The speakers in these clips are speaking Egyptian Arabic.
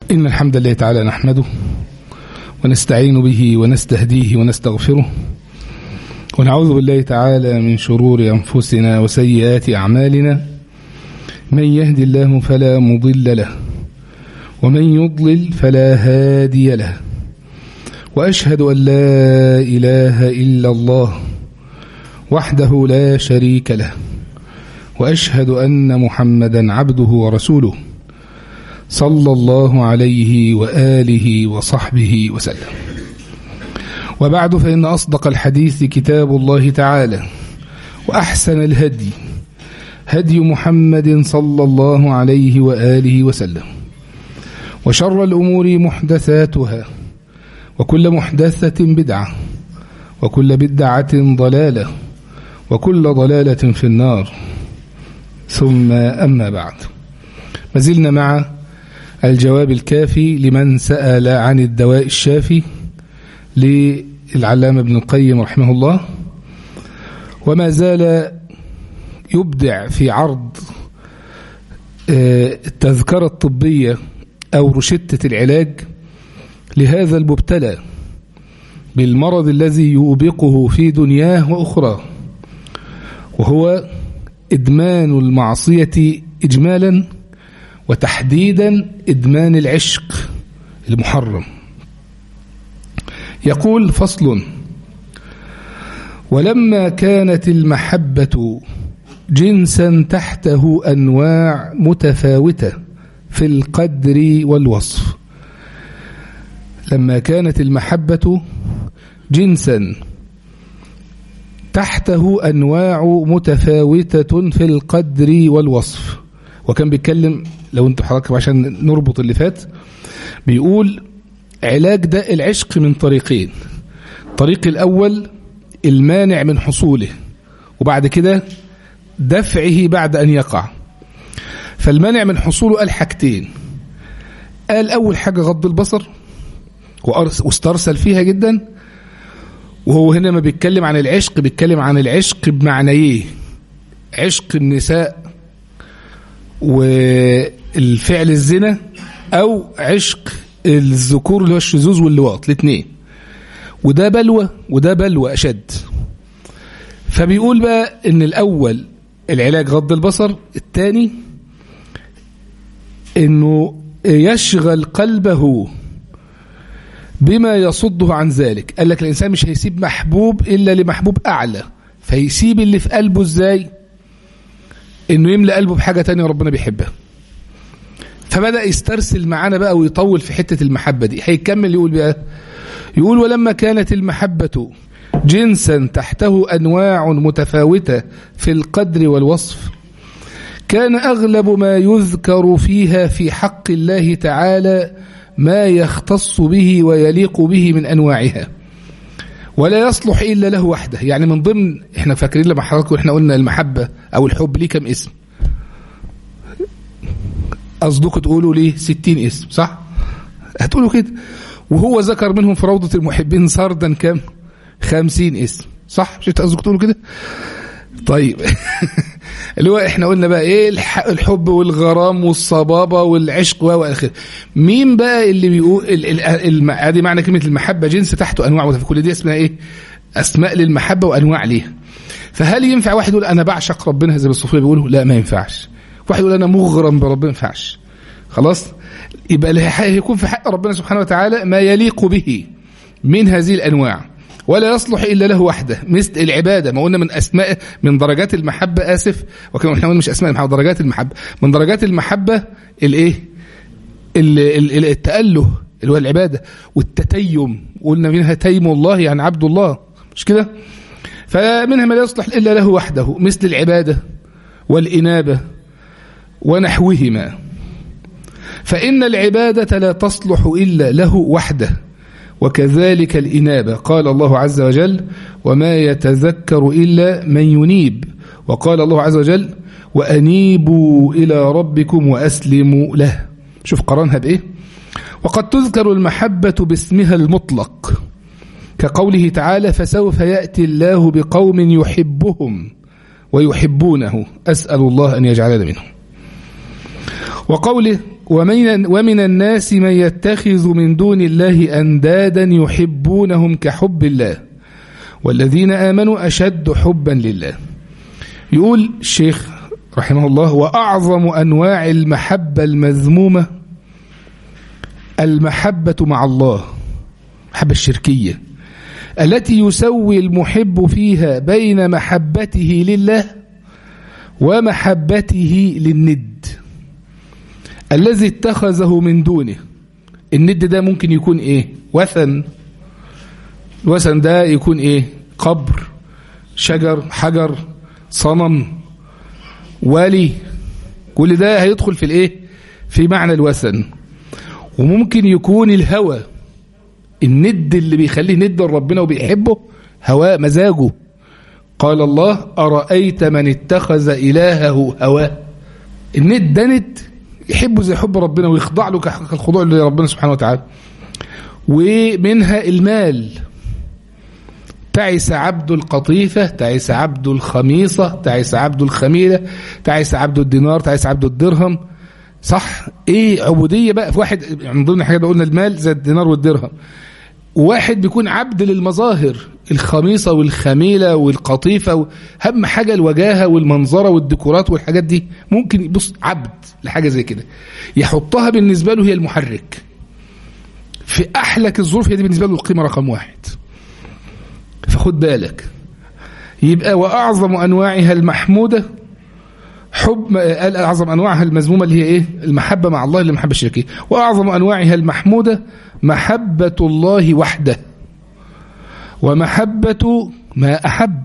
إن الحمد لله تعالى نحمده ونستعين به ونستهديه ونستغفره ونعوذ بالله تعالى من شرور أنفسنا وسيئات أعمالنا من يهدي الله فلا مضل له ومن يضلل فلا هادي له وأشهد أن لا إله إلا الله وحده لا شريك له وأشهد أن محمدا عبده ورسوله صلى الله عليه وآله وصحبه وسلم وبعد فإن أصدق الحديث كتاب الله تعالى وأحسن الهدي هدي محمد صلى الله عليه وآله وسلم وشر الأمور محدثاتها وكل محدثة بدعة وكل بدعة ضلالة وكل ضلالة في النار ثم أما بعد ما زلنا مع الجواب الكافي لمن سأل عن الدواء الشافي للعلامة ابن القيم رحمه الله وما زال يبدع في عرض التذكرة الطبية أو رشدة العلاج لهذا المبتلى بالمرض الذي يوبقه في دنياه وأخرى وهو إدمان المعصية إجمالا وتحديدا إدمان العشق المحرم يقول فصل ولما كانت المحبة جنسا تحته أنواع متفاوتة في القدر والوصف لما كانت المحبة جنسا تحته أنواع متفاوتة في القدر والوصف وكان بيتكلم لو انتوا حضراتكم عشان نربط اللي فات بيقول علاج داء العشق من طريقين الطريق الأول المانع من حصوله وبعد كده دفعه بعد أن يقع فالمانع من حصوله قال حاجتين قال أول حاجة غض البصر واسترسل فيها جدا وهو هنا ما بيتكلم عن العشق بيتكلم عن العشق بمعنييه عشق النساء والفعل الزنا أو عشق الذكور اللي هو الشذوذ واللواط الاثنين وده بلوى وده بلوى أشد فبيقول بقى ان الأول العلاج غض البصر الثاني انه يشغل قلبه بما يصده عن ذلك قال لك الإنسان مش هيسيب محبوب إلا لمحبوب أعلى فيسيب اللي في قلبه إزاي إنه يملأ قلبه بحاجة تانية ربنا بيحبها فبدأ يسترسل معانا بقى ويطول في حتة المحبة دي هيكمل يقول بقى يقول ولما كانت المحبة جنسا تحته أنواع متفاوتة في القدر والوصف كان أغلب ما يذكر فيها في حق الله تعالى ما يختص به ويليق به من أنواعها ولا يصلح إلا له وحده يعني من ضمن احنا فاكرين لما حضراتكم احنا قلنا المحبة أو الحب ليه كم اسم قصدكم تقولوا ليه ستين اسم صح هتقولوا كده وهو ذكر منهم في روضة المحبين سردا كم خمسين اسم صح مش قصدكم تقولوا كده طيب اللي هو احنا قلنا بقى ايه الحب والغرام والصبابة والعشق واخره مين بقى اللي بيقول ادي معنى كلمة المحبة جنس تحته انواع وفي كل دي اسمها ايه اسماء للمحبة وانواع ليها فهل ينفع واحد يقول انا بعشق ربنا زي الصوفيه بيقولوا لا ما ينفعش واحد يقول انا مغرم بربنا ما ينفعش خلاص يبقى اللي هيكون في حق ربنا سبحانه وتعالى ما يليق به من هذه الانواع ولا يصلح إلا له وحده مثل العبادة ما قلنا من أسماء من درجات المحبة آسف وكما احنا قلنا مش أسماء المحبة درجات المحبة من درجات المحبة الإيه التأله اللي هو العبادة والتتيم قلنا منها تيم الله يعني عبد الله مش كده فمنها ما لا يصلح إلا له وحده مثل العبادة والإنابة ونحوهما فإن العبادة لا تصلح إلا له وحده وكذلك الإنابة قال الله عز وجل وما يتذكر إلا من ينيب وقال الله عز وجل وأنيبوا إلى ربكم وأسلموا له شوف قرانها بإيه وقد تذكر المحبة باسمها المطلق كقوله تعالى فسوف يأتي الله بقوم يحبهم ويحبونه أسأل الله أن يجعلنا منهم وقوله ومن, ومن الناس من يتخذ من دون الله أندادا يحبونهم كحب الله والذين آمنوا أشد حبا لله يقول الشيخ رحمه الله وأعظم أنواع المحبة المذمومة المحبة مع الله المحبة الشركية التي يسوي المحب فيها بين محبته لله ومحبته للند الذي اتخذه من دونه الند ده ممكن يكون ايه وثن الوثن ده يكون ايه قبر شجر حجر صنم ولي كل ده هيدخل في الايه في معنى الوثن وممكن يكون الهوى الند اللي بيخليه ند لربنا وبيحبه هواه مزاجه قال الله أرأيت من اتخذ إلهه هواه الند ده ند يحبه زي حب ربنا ويخضع له كالخضوع لربنا سبحانه وتعالى ومنها المال تعس عبد القطيفة تعس عبد الخميصة تعس عبد الخميلة تعس عبد الدينار تعس عبد الدرهم صح ايه عبودية بقى في واحد من ضمن حاجة قلنا المال زي الدينار والدرهم واحد بيكون عبد للمظاهر الخميصة والخميلة والقطيفة أهم حاجة الوجاهة والمنظرة والديكورات والحاجات دي ممكن يبص عبد لحاجة زي كده يحطها بالنسبة له هي المحرك في أحلك الظروف هي دي بالنسبة له القيمة رقم واحد فخد بالك يبقى وأعظم أنواعها المحمودة حب قال أعظم أنواعها المذمومة اللي هي إيه المحبة مع الله اللي المحبة الشركية وأعظم أنواعها المحمودة محبة الله وحده ومحبة ما أحب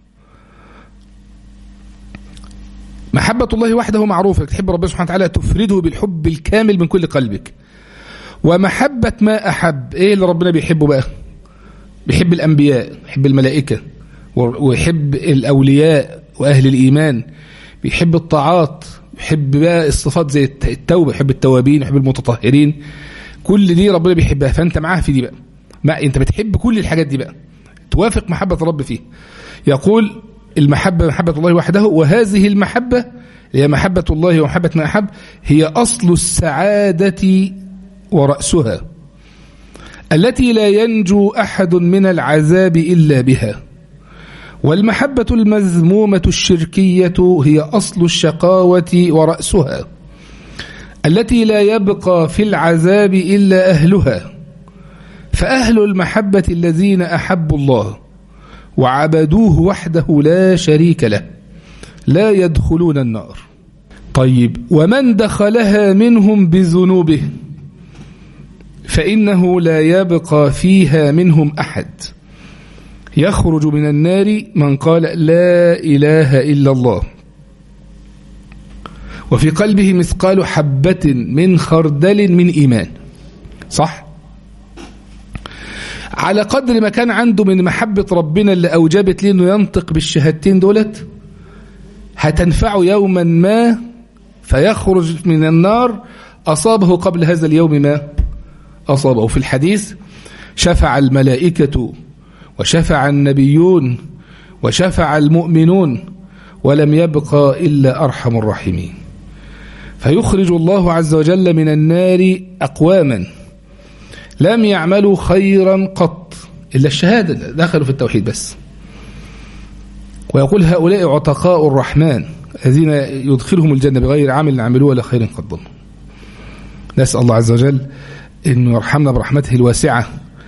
محبة الله وحده معروفة تحب ربنا سبحانه وتعالى تفرده بالحب الكامل من كل قلبك ومحبة ما أحب إيه اللي ربنا بيحبه بقى بيحب الأنبياء بيحب الملائكة ويحب الأولياء وأهل الإيمان بيحب الطاعات بيحب بقى الصفات زي التوبة يحب التوابين يحب المتطهرين كل دي ربنا بيحبها فأنت معاه في دي بقى ما أنت بتحب كل الحاجات دي بقى توافق محبة الرب فيه يقول المحبة محبة الله وحده وهذه المحبة هي محبة الله ومحبة ما أحب هي أصل السعادة ورأسها التي لا ينجو أحد من العذاب إلا بها والمحبة المذمومة الشركية هي أصل الشقاوة ورأسها التي لا يبقى في العذاب إلا أهلها فأهل المحبة الذين أحبوا الله وعبدوه وحده لا شريك له لا يدخلون النار طيب ومن دخلها منهم بذنوبه فإنه لا يبقى فيها منهم أحد يخرج من النار من قال لا إله إلا الله وفي قلبه مثقال حبة من خردل من إيمان صح؟ على قدر ما كان عنده من محبة ربنا اللي أوجبت ليه أنه ينطق بالشهادتين دولت هتنفعه يوما ما فيخرج من النار أصابه قبل هذا اليوم ما أصابه في الحديث شفع الملائكة وشفع النبيون وشفع المؤمنون ولم يبقى إلا أرحم الراحمين فيخرج الله عز وجل من النار أقواما لم يعملوا خيرا قط إلا الشهادة دخلوا في التوحيد بس ويقول هؤلاء عتقاء الرحمن الذين يدخلهم الجنة بغير عمل عملوه ولا خير قدموا نسأل الله عز وجل أنه يرحمنا برحمته الواسعة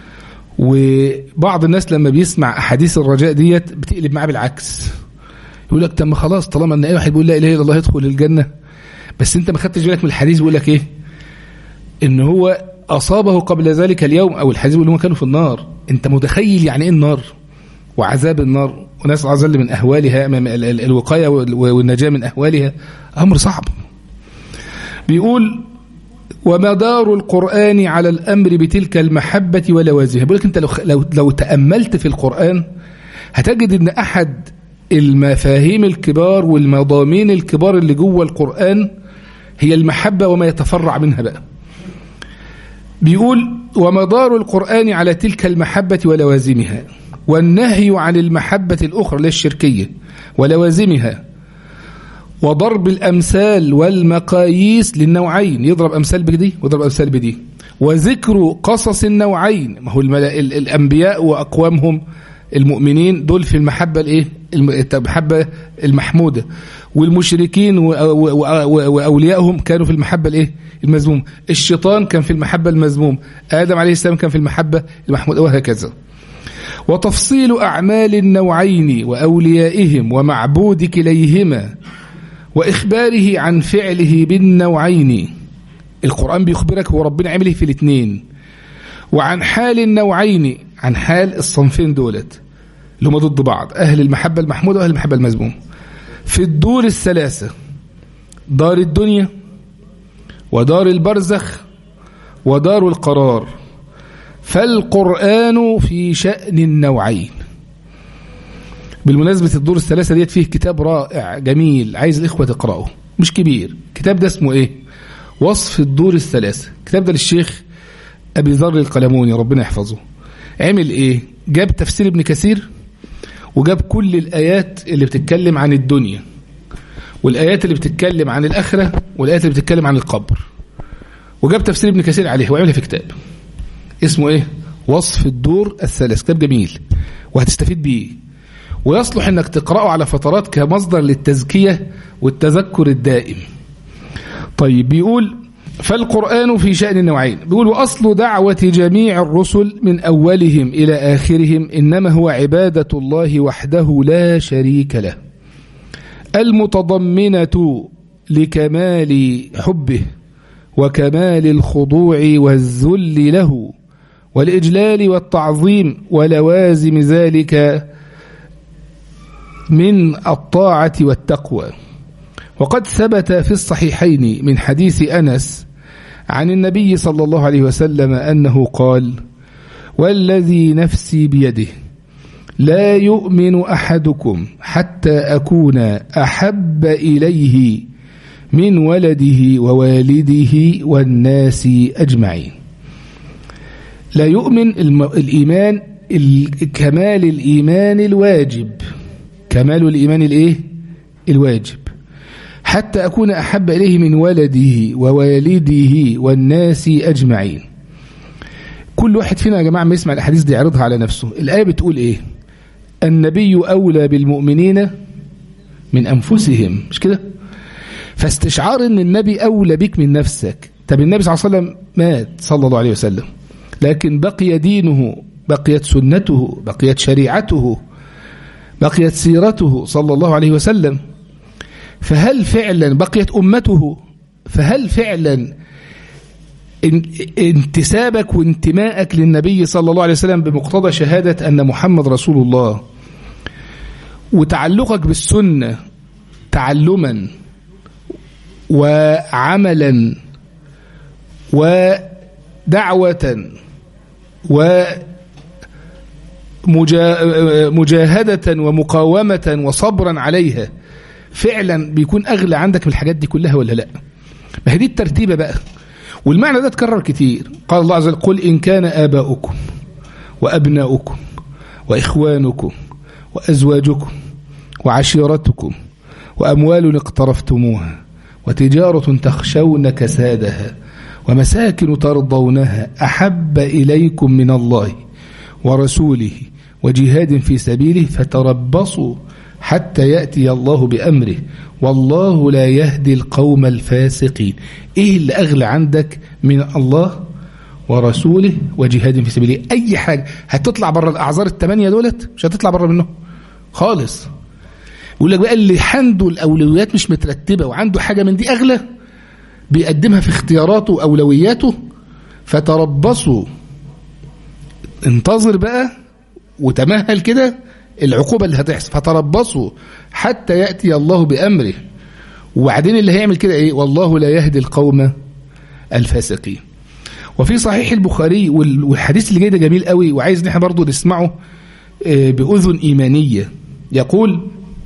وبعض الناس لما بيسمع أحاديث الرجاء ديت بتقلب معاه بالعكس يقول لك طب خلاص طالما ان اي واحد بيقول لا اله الا الله يدخل الجنه بس انت ما خدتش بالك من الحديث بيقول لك ايه ان هو اصابه قبل ذلك اليوم او الحديث بيقول هم كانوا في النار انت متخيل يعني ايه النار وعذاب النار ونسال الله عز وجل من اهوالها الوقايه والنجاه من اهوالها امر صعب بيقول ومدار القرآن على الأمر بتلك المحبة ولوازمها بيقول لك أنت لو, لو, لو تأملت في القرآن هتجد أن أحد المفاهيم الكبار والمضامين الكبار اللي جوه القرآن هي المحبة وما يتفرع منها بقى بيقول ومدار القرآن على تلك المحبة ولوازمها والنهي عن المحبة الأخرى للشركية ولوازمها وضرب الأمثال والمقاييس للنوعين يضرب أمثال بدي ويضرب أمثال بدي وذكر قصص النوعين ما هو الملا... ال- الأنبياء وأقوامهم المؤمنين دول في المحبة الإيه الم- المحبة المحمودة والمشركين و... و... و... وأوليائهم كانوا في المحبة الإيه المذموم الشيطان كان في المحبة المذموم آدم عليه السلام كان في المحبة المحمودة وهكذا وتفصيل أعمال النوعين وأوليائهم ومعبود كليهما وإخباره عن فعله بالنوعين القرآن بيخبرك هو ربنا عمله في الاثنين وعن حال النوعين عن حال الصنفين دولت اللي هم ضد بعض أهل المحبة المحمودة وأهل المحبة المذمومة في الدور الثلاثة دار الدنيا ودار البرزخ ودار القرار فالقرآن في شأن النوعين بالمناسبة الدور الثلاثة ديت فيه كتاب رائع جميل عايز الإخوة تقرأه مش كبير الكتاب ده اسمه إيه وصف الدور الثلاثة الكتاب ده للشيخ أبي ذر القلموني ربنا يحفظه عمل إيه جاب تفسير ابن كثير وجاب كل الآيات اللي بتتكلم عن الدنيا والآيات اللي بتتكلم عن الآخرة والآيات اللي بتتكلم عن القبر وجاب تفسير ابن كثير عليه وعملها في كتاب اسمه ايه وصف الدور الثلاث كتاب جميل وهتستفيد بيه ويصلح انك تقرأه على فترات كمصدر للتزكية والتذكر الدائم طيب بيقول فالقرآن في شأن النوعين بيقول وأصل دعوة جميع الرسل من أولهم إلى آخرهم إنما هو عبادة الله وحده لا شريك له المتضمنة لكمال حبه وكمال الخضوع والذل له والإجلال والتعظيم ولوازم ذلك من الطاعة والتقوى وقد ثبت في الصحيحين من حديث أنس عن النبي صلى الله عليه وسلم أنه قال والذي نفسي بيده لا يؤمن أحدكم حتى أكون أحب إليه من ولده ووالده والناس أجمعين لا يؤمن الم... الإيمان ال... كمال الإيمان الواجب كمال الإيمان الإيه؟ الواجب حتى أكون أحب إليه من ولده ووالده والناس أجمعين كل واحد فينا يا جماعة ما يسمع الأحاديث دي يعرضها على نفسه الآية بتقول إيه النبي أولى بالمؤمنين من أنفسهم مش كده فاستشعار ان النبي اولى بك من نفسك طب النبي صلى الله عليه وسلم مات صلى الله عليه وسلم لكن بقي دينه بقيت سنته بقيت شريعته بقيت سيرته صلى الله عليه وسلم فهل فعلا بقيت امته فهل فعلا انتسابك وانتمائك للنبي صلى الله عليه وسلم بمقتضى شهادة أن محمد رسول الله وتعلقك بالسنة تعلما وعملا ودعوة ومجاهدة ومقاومة وصبرا عليها فعلا بيكون أغلى عندك من الحاجات دي كلها ولا لا ما هي دي الترتيبة بقى والمعنى ده اتكرر كتير قال الله عز وجل قل إن كان آباؤكم وأبناؤكم وإخوانكم وأزواجكم وعشيرتكم وأموال اقترفتموها وتجارة تخشون كسادها ومساكن ترضونها أحب إليكم من الله ورسوله وجهاد في سبيله فتربصوا حتى يأتي الله بأمره والله لا يهدي القوم الفاسقين إيه اللي أغلى عندك من الله ورسوله وجهاد في سبيله أي حاجة هتطلع بره الأعذار الثمانية دولت مش هتطلع بره منه خالص يقول لك بقى اللي عنده الأولويات مش مترتبة وعنده حاجة من دي أغلى بيقدمها في اختياراته وأولوياته فتربصوا انتظر بقى وتمهل كده العقوبة اللي هتحصل فتربصوا حتى يأتي الله بأمره وبعدين اللي هيعمل كده ايه والله لا يهدي القوم الفاسقين وفي صحيح البخاري والحديث اللي جاي ده جميل قوي وعايز نحن برضه نسمعه بأذن إيمانية يقول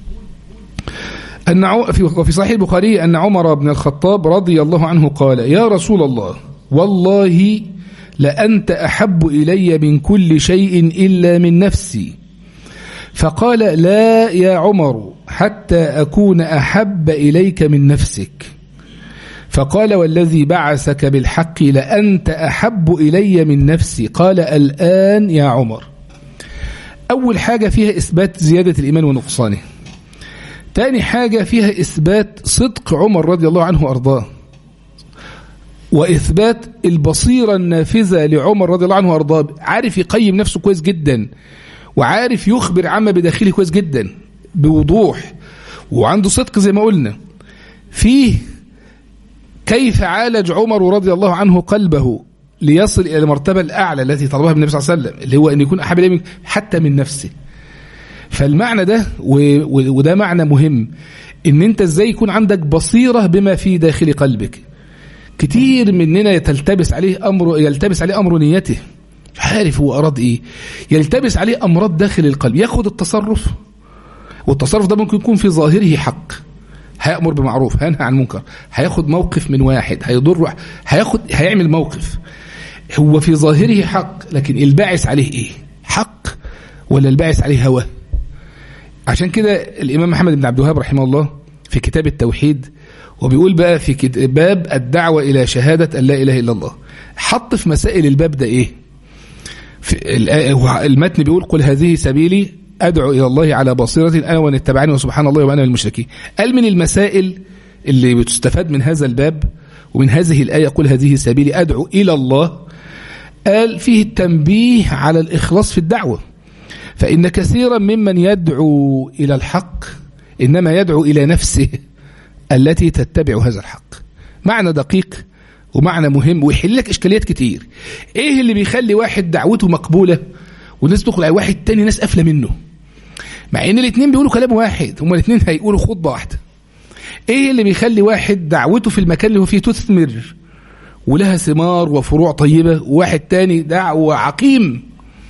أن وفي صحيح البخاري أن عمر بن الخطاب رضي الله عنه قال يا رسول الله والله لأنت أحب إلي من كل شيء إلا من نفسي فقال لا يا عمر حتى أكون أحب إليك من نفسك فقال والذي بعثك بالحق لأنت أحب إلي من نفسي قال الآن يا عمر أول حاجة فيها إثبات زيادة الإيمان ونقصانه تاني حاجة فيها إثبات صدق عمر رضي الله عنه وأرضاه وإثبات البصيرة النافذة لعمر رضي الله عنه وأرضاه عارف يقيم نفسه كويس جدا وعارف يخبر عما بداخله كويس جدا بوضوح وعنده صدق زي ما قلنا فيه كيف عالج عمر رضي الله عنه قلبه ليصل إلى المرتبة الأعلى التي طلبها النبي صلى الله عليه وسلم اللي هو أن يكون أحب إليه حتى من نفسه فالمعنى ده وده معنى مهم ان انت ازاي يكون عندك بصيرة بما في داخل قلبك كتير مننا تلتبس عليه امر يلتبس عليه امر نيته عارف هو اراد ايه يلتبس عليه امراض داخل القلب ياخد التصرف والتصرف ده ممكن يكون في ظاهره حق هيأمر بمعروف هينهى عن منكر هياخد موقف من واحد هيضر هياخد هيعمل موقف هو في ظاهره حق لكن الباعث عليه ايه حق ولا الباعث عليه هوى عشان كده الامام محمد بن عبد الوهاب رحمه الله في كتاب التوحيد وبيقول بقى في باب الدعوة إلى شهادة أن لا إله إلا الله حط في مسائل الباب ده إيه في المتن بيقول قل هذه سبيلي أدعو إلى الله على بصيرة أنا ومن اتبعني وسبحان الله وأنا من المشركين قال من المسائل اللي بتستفاد من هذا الباب ومن هذه الآية قل هذه سبيلي أدعو إلى الله قال فيه التنبيه على الإخلاص في الدعوة فإن كثيرا ممن يدعو إلى الحق إنما يدعو إلى نفسه التي تتبع هذا الحق معنى دقيق ومعنى مهم ويحل لك إشكاليات كتير إيه اللي بيخلي واحد دعوته مقبولة والناس تدخل على واحد تاني ناس قافله منه مع ان الاثنين بيقولوا كلام واحد هما الاثنين هيقولوا خطبه واحده ايه اللي بيخلي واحد دعوته في المكان اللي هو فيه تثمر ولها ثمار وفروع طيبه وواحد تاني دعوه عقيم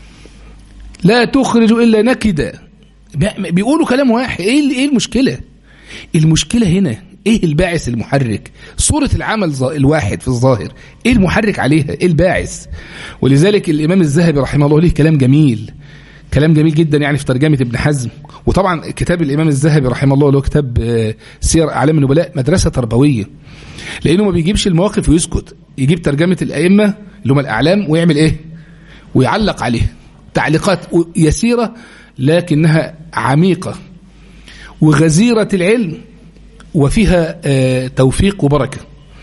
لا تخرج الا نكدا بيقولوا كلام واحد ايه ايه المشكله المشكله هنا ايه الباعث المحرك صورة العمل الواحد في الظاهر ايه المحرك عليها ايه الباعث ولذلك الامام الذهبي رحمه الله ليه كلام جميل كلام جميل جدا يعني في ترجمة ابن حزم وطبعا كتاب الامام الذهبي رحمه الله له كتاب سير اعلام النبلاء مدرسة تربوية لانه ما بيجيبش المواقف ويسكت يجيب ترجمة الائمة اللي هم الاعلام ويعمل ايه ويعلق عليه تعليقات يسيرة لكنها عميقة وغزيرة العلم وفيها توفيق وبركة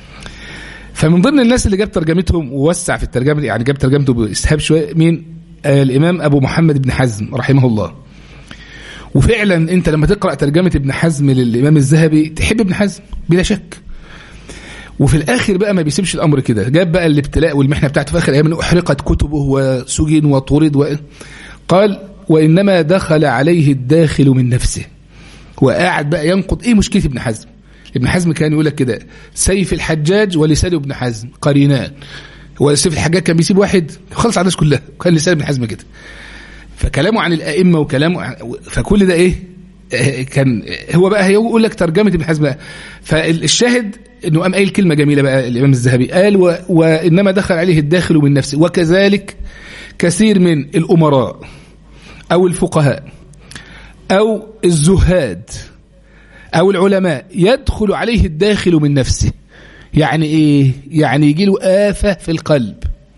فمن ضمن الناس اللي جاب ترجمتهم ووسع في الترجمة يعني جاب ترجمته بإسهاب شوية مين الإمام أبو محمد بن حزم رحمه الله وفعلا أنت لما تقرأ ترجمة ابن حزم للإمام الذهبي تحب ابن حزم بلا شك وفي الآخر بقى ما بيسيبش الأمر كده جاب بقى الابتلاء والمحنة بتاعته في آخر أيام أحرقت كتبه وسجن وطرد و... قال وإنما دخل عليه الداخل من نفسه وقاعد بقى ينقض ايه مشكله ابن حزم ابن حزم كان يقول لك كده سيف الحجاج ولسان ابن حزم قرينان هو سيف الحجاج كان بيسيب واحد خلص على الناس كلها كان لسان ابن حزم كده فكلامه عن الائمه وكلامه عن فكل ده ايه كان هو بقى هيقول لك ترجمه ابن حزم فالشاهد انه قام قايل كلمه جميله بقى الامام الذهبي قال و... وانما دخل عليه الداخل من نفسه وكذلك كثير من الامراء او الفقهاء أو الزهاد أو العلماء يدخل عليه الداخل من نفسه يعني إيه؟ يعني يجي له آفة في القلب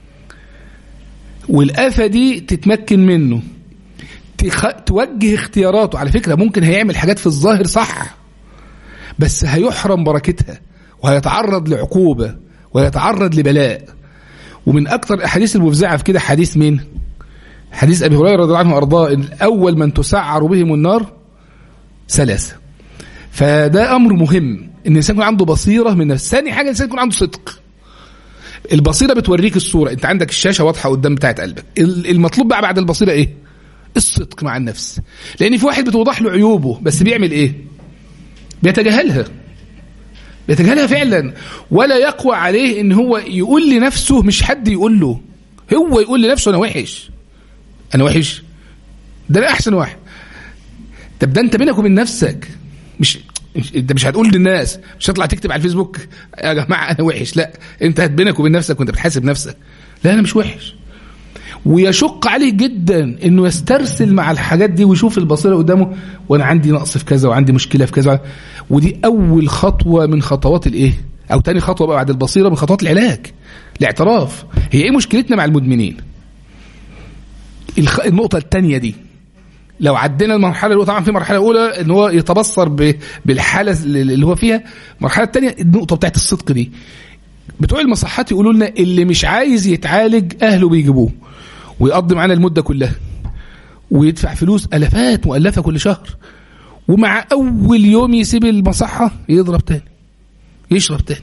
والآفة دي تتمكن منه تخ... توجه اختياراته على فكرة ممكن هيعمل حاجات في الظاهر صح بس هيحرم بركتها وهيتعرض لعقوبة ويتعرض لبلاء ومن أكثر الأحاديث المفزعة في كده حديث مين؟ حديث أبي هريرة رضي الله عنه وأرضاه إن أول من تسعر بهم النار ثلاثة فده أمر مهم إن الإنسان يكون عنده بصيرة من نفسه ثاني حاجة الإنسان يكون عنده صدق البصيرة بتوريك الصورة أنت عندك الشاشة واضحة قدام بتاعت قلبك المطلوب بقى بعد البصيرة إيه الصدق مع النفس لأن في واحد بتوضح له عيوبه بس بيعمل إيه بيتجاهلها بيتجاهلها فعلا ولا يقوى عليه ان هو يقول لنفسه مش حد يقول له هو يقول لنفسه انا وحش انا وحش ده انا احسن واحد طب ده انت بينك وبين نفسك مش انت مش هتقول للناس مش هتطلع تكتب على الفيسبوك يا جماعه انا وحش لا انت بينك وبين نفسك وانت بتحاسب نفسك لا انا مش وحش ويشق عليه جدا انه يسترسل مع الحاجات دي ويشوف البصيره قدامه وانا عندي نقص في كذا وعندي مشكله في كذا ودي اول خطوه من خطوات الايه او تاني خطوه بقى بعد البصيره من خطوات العلاج الاعتراف هي ايه مشكلتنا مع المدمنين الخ- النقطه الثانيه دي لو عدينا المرحله الاولى طبعا في مرحله اولى ان هو يتبصر ب- بالحاله اللي هو فيها المرحله الثانيه النقطه بتاعت الصدق دي بتوع المصحات يقولوا لنا اللي مش عايز يتعالج اهله بيجيبوه ويقضي معانا المده كلها ويدفع فلوس الافات مؤلفه كل شهر ومع اول يوم يسيب المصحه يضرب تاني يشرب تاني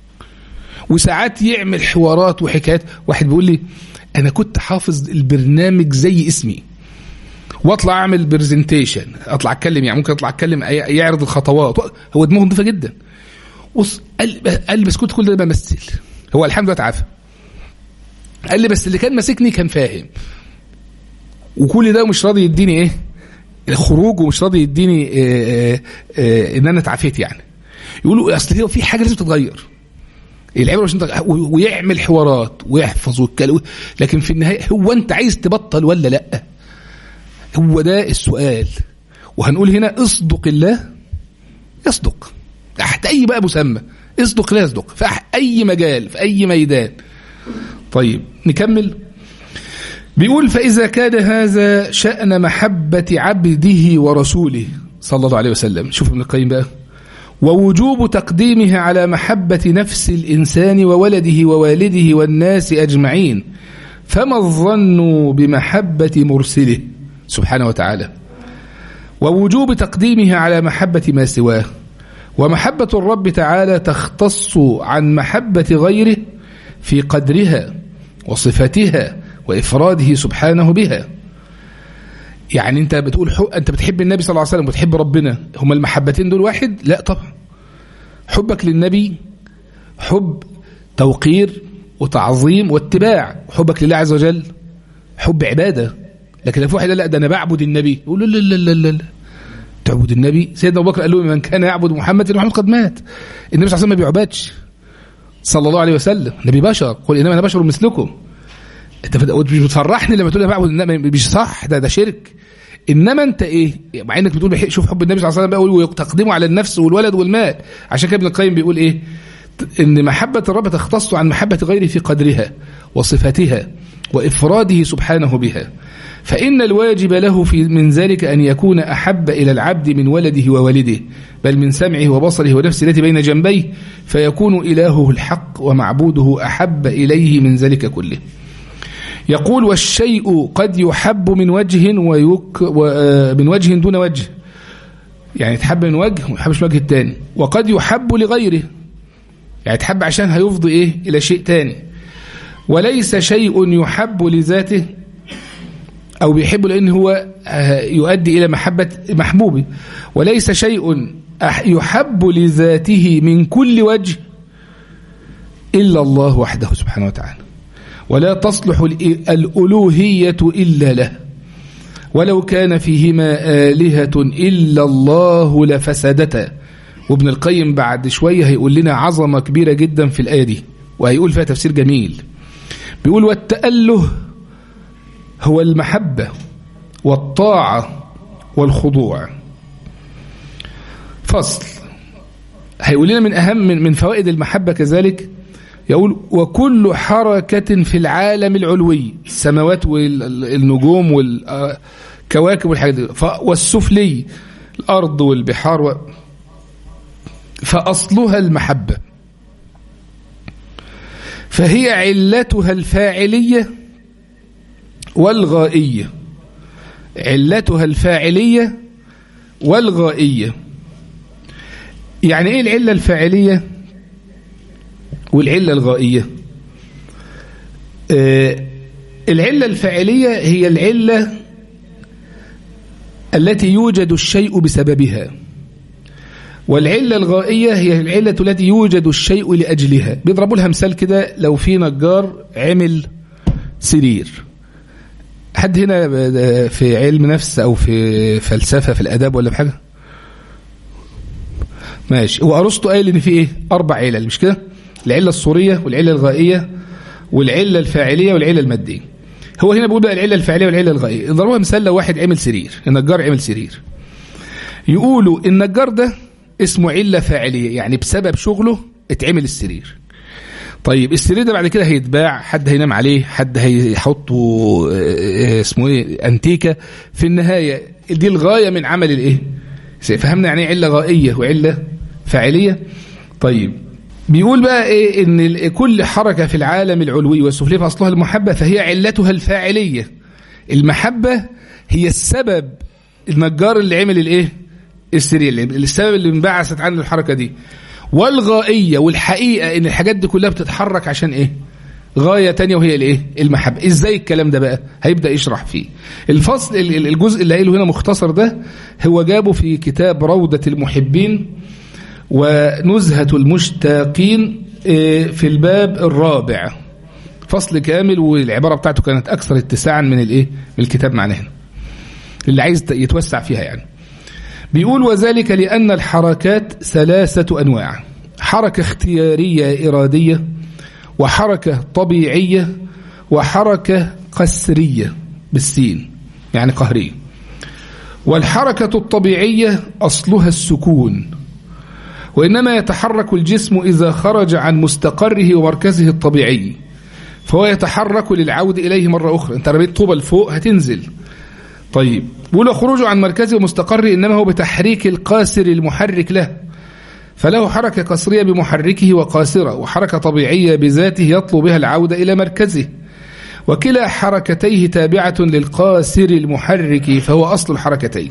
وساعات يعمل حوارات وحكايات واحد بيقول لي انا كنت حافظ البرنامج زي اسمي واطلع اعمل برزنتيشن اطلع اتكلم يعني ممكن اطلع اتكلم أي- يعرض الخطوات هو دماغه نظيفه جدا بص قال قال لي بس كنت كل ده بمثل هو الحمد لله اتعافى قال لي بس اللي كان ماسكني كان فاهم وكل ده مش راضي يديني ايه الخروج ومش راضي يديني آه، آه، آه، ان انا اتعافيت يعني يقولوا اصل هو في حاجه لازم تتغير العبره مش انت ويعمل حوارات ويحفظ ويتكلم لكن في النهايه هو انت عايز تبطل ولا لا هو ده السؤال وهنقول هنا اصدق الله يصدق تحت اي بقى مسمى اصدق لا يصدق في أح- اي مجال في اي ميدان طيب نكمل بيقول فإذا كان هذا شأن محبة عبده ورسوله صلى الله عليه وسلم شوف ابن القيم بقى ووجوب تقديمه على محبة نفس الإنسان وولده ووالده والناس أجمعين فما الظن بمحبة مرسله سبحانه وتعالى ووجوب تقديمه على محبة ما سواه ومحبة الرب تعالى تختص عن محبة غيره في قدرها وصفتها وإفراده سبحانه بها يعني انت بتقول حب انت بتحب النبي صلى الله عليه وسلم وتحب ربنا هما المحبتين دول واحد لا طبعا حبك للنبي حب توقير وتعظيم واتباع حبك لله عز وجل حب عباده لكن لو في واحد قال لا ده انا بعبد النبي يقول له لا لا لا لا, لا. تعبد النبي سيدنا ابو بكر قال له من كان يعبد محمد فان محمد قد مات النبي صلى الله عليه وسلم ما بيعبدش صلى الله عليه وسلم نبي بشر قل انما انا بشر مثلكم انت بت- مش بتفرحني لما تقول انا بعبد النبي مش صح ده ده شرك انما انت ايه مع انك بتقول بحق شوف حب النبي صلى الله عليه وسلم بقى وتقديمه على النفس والولد والمال عشان كده ابن القيم بيقول ايه ان محبه الرب تختص عن محبه غيره في قدرها وصفتها وافراده سبحانه بها فان الواجب له في من ذلك ان يكون احب الى العبد من ولده ووالده بل من سمعه وبصره ونفسه التي بين جنبيه فيكون الهه الحق ومعبوده احب اليه من ذلك كله يقول والشيء قد يحب من وجه ويك و- آه، من وجه دون وجه يعني تحب من وجه وما يحبش من وجه التاني وقد يحب لغيره يعني تحب عشان هيفضي ايه الى شيء تاني وليس شيء يحب لذاته او بيحب لان هو آه، يؤدي الى محبه محبوبه وليس شيء أح- يحب لذاته من كل وجه الا الله وحده سبحانه وتعالى ولا تصلح الإ- الألوهية إلا له ولو كان فيهما آلهة إلا الله لفسدتا وابن القيم بعد شوية هيقول لنا عظمة كبيرة جدا في الآية دي وهيقول فيها تفسير جميل بيقول والتأله هو المحبة والطاعة والخضوع فصل هيقول لنا من أهم من من فوائد المحبة كذلك يقول وكل حركة في العالم العلوي السماوات والنجوم والكواكب والحاجات دي ف- والسفلي الأرض والبحار و... فأصلها المحبة فهي علتها الفاعلية والغائية علتها الفاعلية والغائية يعني ايه العلة الفاعلية والعلة الغائية آه، العلة الفاعلية هي العلة التي يوجد الشيء بسببها والعلة الغائية هي العلة التي يوجد الشيء لأجلها بيضربوا لها مثال كده لو في نجار عمل سرير حد هنا في علم نفس أو في فلسفة في الأداب ولا بحاجة ماشي هو أرسطو قال إن في إيه أربع علل مش كده العلة الصورية والعلة الغائية والعلة الفاعلية والعلة المادية هو هنا بيقول بقى العله الفعليه والعله الغائيه ضربوها مثال لو واحد عمل سرير النجار عمل سرير يقولوا النجار ده اسمه عله فاعليه يعني بسبب شغله اتعمل السرير طيب السرير ده بعد كده هيتباع حد هينام عليه حد هيحطه آه، اسمه ايه انتيكه في النهايه دي الغايه من عمل الايه فهمنا يعني ايه عله غائيه وعله فاعليه طيب بيقول بقى ايه ان ال- كل حركه في العالم العلوي والسفلي في اصلها المحبه فهي علتها الفاعليه المحبه هي السبب النجار اللي عمل الايه السرير اللي- السبب اللي انبعثت عنه الحركه دي والغائيه والحقيقه ان الحاجات دي كلها بتتحرك عشان ايه غايه تانية وهي الايه المحبه ازاي الكلام ده بقى هيبدا يشرح فيه الفصل ال- ال- الجزء اللي قايله هنا مختصر ده هو جابه في كتاب روضه المحبين ونزهة المشتاقين إيه، في الباب الرابع فصل كامل والعبارة بتاعته كانت أكثر اتساعا من الإيه من الكتاب معنا هنا اللي عايز ت- يتوسع فيها يعني بيقول وذلك لأن الحركات ثلاثة أنواع حركة اختيارية إرادية وحركة طبيعية وحركة قسرية بالسين يعني قهرية والحركة الطبيعية أصلها السكون وإنما يتحرك الجسم إذا خرج عن مستقره ومركزه الطبيعي فهو يتحرك للعود إليه مرة أخرى أنت رميت طوبة لفوق هتنزل طيب ولو خروجه عن مركزه ومستقره إنما هو بتحريك القاسر المحرك له فله حركة قصرية بمحركه وقاصرة وحركة طبيعية بذاته يطلب بها العودة إلى مركزه وكلا حركتيه تابعة للقاسر المحرك فهو أصل الحركتين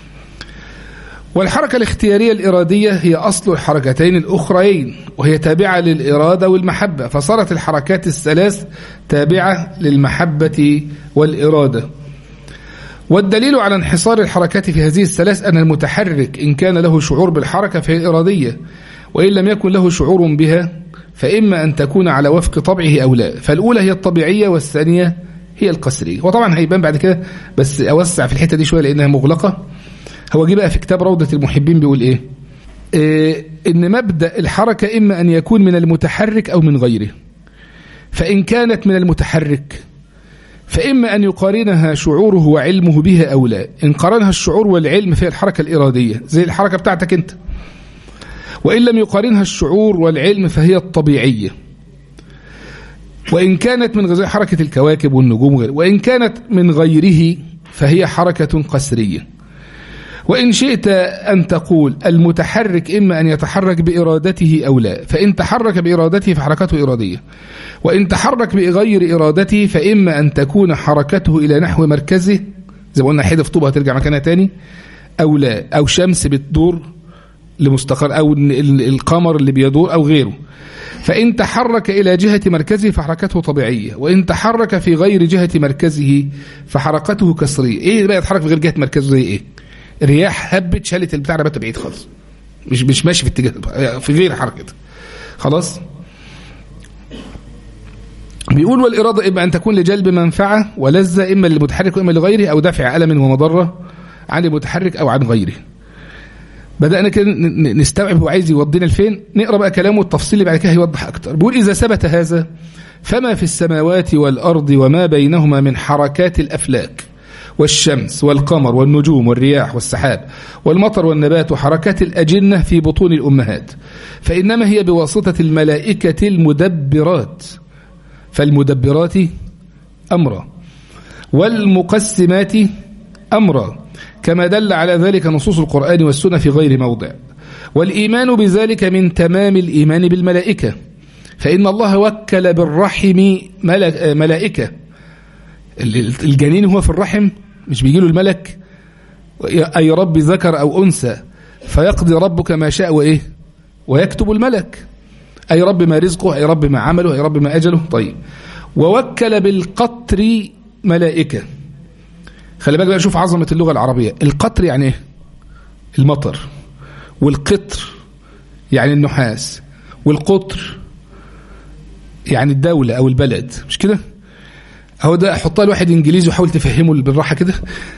والحركة الاختيارية الإرادية هي أصل الحركتين الأخرين وهي تابعة للإرادة والمحبة فصارت الحركات الثلاث تابعة للمحبة والإرادة والدليل على انحصار الحركات في هذه الثلاث أن المتحرك إن كان له شعور بالحركة فهي إرادية وإن لم يكن له شعور بها فإما أن تكون على وفق طبعه أو لا فالأولى هي الطبيعية والثانية هي القسرية وطبعا هيبان بعد كده بس أوسع في الحتة دي شوية لأنها مغلقة هو جه بقى في كتاب روضة المحبين بيقول إيه؟ إيه إن مبدأ الحركة إما أن يكون من المتحرك أو من غيره فإن كانت من المتحرك فإما أن يقارنها شعوره وعلمه بها أو لا إن قارنها الشعور والعلم فهي الحركة الإرادية زي الحركة بتاعتك أنت وإن لم يقارنها الشعور والعلم فهي الطبيعية وإن كانت من غير حركة الكواكب والنجوم وغيره وإن كانت من غيره فهي حركة قسرية وإن شئت أن تقول المتحرك إما أن يتحرك بإرادته أو لا فإن تحرك بإرادته فحركته إرادية وإن تحرك بغير إرادته فإما أن تكون حركته إلى نحو مركزه زي ما قلنا حدف طوبة هترجع مكانها تاني أو لا أو شمس بتدور لمستقر أو ال- ال- القمر اللي بيدور أو غيره فإن تحرك إلى جهة مركزه فحركته طبيعية وإن تحرك في غير جهة مركزه فحركته كسرية إيه بقى يتحرك في غير جهة مركزه زي إيه رياح هبت شالت البتاع رمته بعيد خالص مش مش ماشي في اتجاه في غير حركته خلاص بيقول والإرادة إما أن تكون لجلب منفعة ولذة إما للمتحرك وإما لغيره أو دفع ألم ومضرة عن المتحرك أو عن غيره بدأنا كده ن- ن- نستوعب هو عايز يودينا لفين نقرأ بقى كلامه التفصيلي بعد كده هيوضح أكتر بيقول إذا ثبت هذا فما في السماوات والأرض وما بينهما من حركات الأفلاك والشمس والقمر والنجوم والرياح والسحاب والمطر والنبات وحركات الأجنة في بطون الأمهات فإنما هي بواسطة الملائكة المدبرات فالمدبرات أمرا والمقسمات أمرا كما دل على ذلك نصوص القرآن والسنة في غير موضع والإيمان بذلك من تمام الإيمان بالملائكة فإن الله وكل بالرحم ملك ملائكة الجنين هو في الرحم مش بيجي له الملك أي رب ذكر أو أنثى فيقضي ربك ما شاء وإيه ويكتب الملك أي رب ما رزقه أي رب ما عمله أي رب ما أجله طيب ووكل بالقطر ملائكة خلي بالك بقى شوف عظمة اللغة العربية القطر يعني ايه المطر والقطر يعني النحاس والقطر يعني الدولة أو البلد مش كده هو ده حطها لواحد إنجليزي وحاول تفهمه بالراحة كده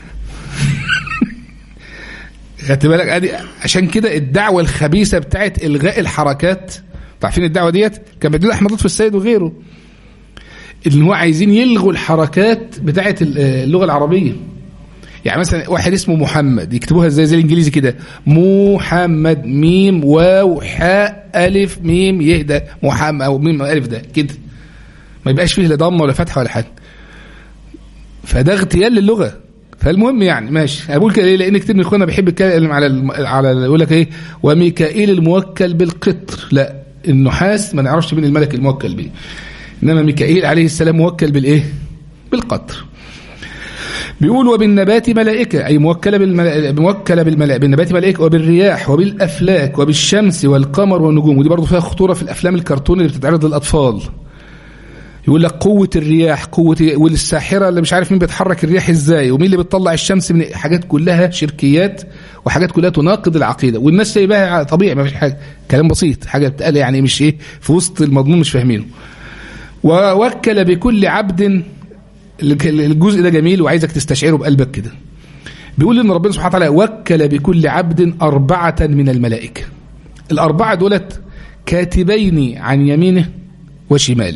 خدت بالك ادي عشان كده الدعوة الخبيثة بتاعت إلغاء الحركات عارفين الدعوة ديت كان بيدوها أحمد لطفي السيد وغيره اللي هو عايزين يلغوا الحركات بتاعه اللغه العربيه يعني مثلا واحد اسمه محمد يكتبوها ازاي زي الانجليزي كده محمد ميم واو حاء الف ميم يهدى محمد او ميم الف ده كده ما يبقاش فيه لا ضمه ولا فتحه ولا حاجه فده اغتيال للغه فالمهم يعني ماشي انا بقول كده ليه لان كتير من اخواننا بيحب يتكلم على الم... على يقول لك ايه وميكائيل الموكل بالقطر لا النحاس ما نعرفش مين الملك الموكل بيه انما ميكائيل عليه السلام موكل بالايه بالقطر بيقول وبالنبات ملائكة أي موكلة بالملائكة موكلة بالملائكة بالنبات ملائكة وبالرياح وبالأفلاك وبالشمس والقمر والنجوم ودي برضه فيها خطورة في الأفلام الكرتون اللي بتتعرض للأطفال يقول لك قوة الرياح قوة والساحرة اللي مش عارف مين بيتحرك الرياح ازاي ومين اللي بتطلع الشمس من حاجات كلها شركيات وحاجات كلها تناقض العقيدة والناس سايباها طبيعي ما فيش حاجة كلام بسيط حاجة بتقال يعني مش ايه في وسط المضمون مش فاهمينه ووكل بكل عبد الجزء ده جميل وعايزك تستشعره بقلبك كده بيقول ان ربنا سبحانه وتعالى وكل بكل عبد أربعة من الملائكة الأربعة دولت كاتبين عن يمينه وشماله